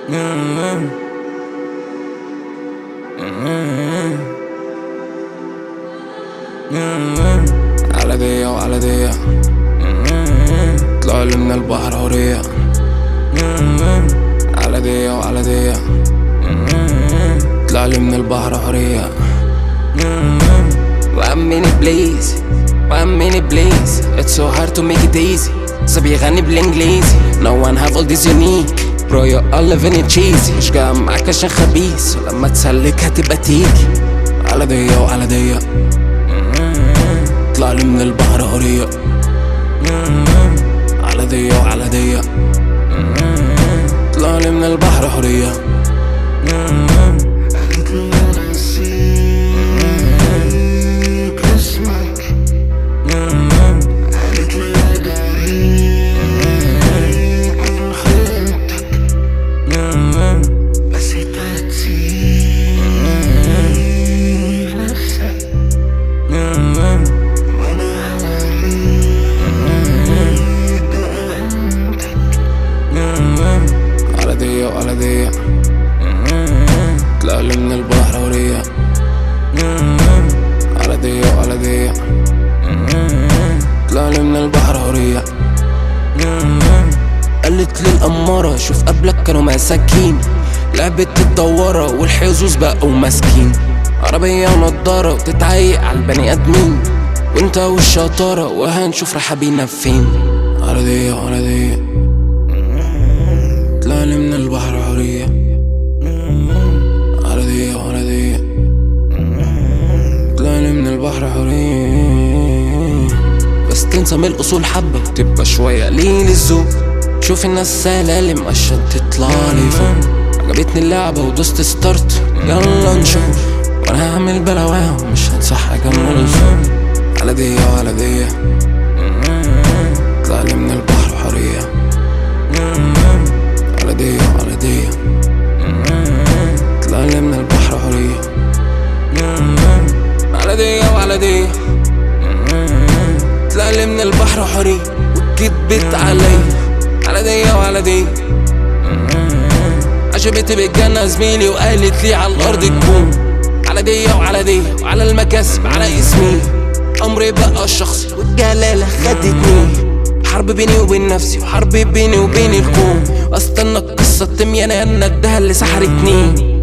على دي وعلى دي طلعوا لي من البحر حورية على دي وعلى دي طلع لي من البحر حورية One minute please One minute please It's so hard to make it easy So بيغني بالانجليزي No one have all this unique Bro you all living it cheesy مش جاي معاك عشان خبيث ولما تسلك هتبقى تيجي على دي وعلى دي طلع لي من البحر حورية على دي وعلى دي طلع لي من البحر حورية على دي وعلى دي طلع لي من البحر حورية على دي وعلى دي طلع لي من البحر حورية قالت لي الأمارة شوف قبلك كانوا مساكين لعبة الدورة والحظوظ بقوا ماسكين عربية ونضارة وتتعيق على البني آدمين وانت والشطارة وهنشوف رايحة بينا فين على دي وعلى دي طلع لي من البحر حورية على دي وعلى دي طلع لي من البحر حورية بس تنسى من الأصول حبة وتبقى شوية قليل الذوق شوف الناس سلالم عشان تطلع لي فوق عجبتني اللعبة ودوست ستارت يلا نشوف وانا هعمل بلاواه ومش هنصح اكمل الفوق على دي وعلى دي طلع لي من البحر حورية على دي وعلى دي طلع لي من البحر حورية على دي وعلى دي طلع لي من البحر حري وكدبت علي على دي وعلى دي عجبتي بالجنة زميلي وقالت لي على الأرض تكون على دي وعلى دي وعلى المكاسب على اسمي أمري بقى شخصي والجلالة خدتني حرب بيني وبين نفسي وحرب بيني وبين الكون واستنى القصة تمية انا ادها اللي سحرتني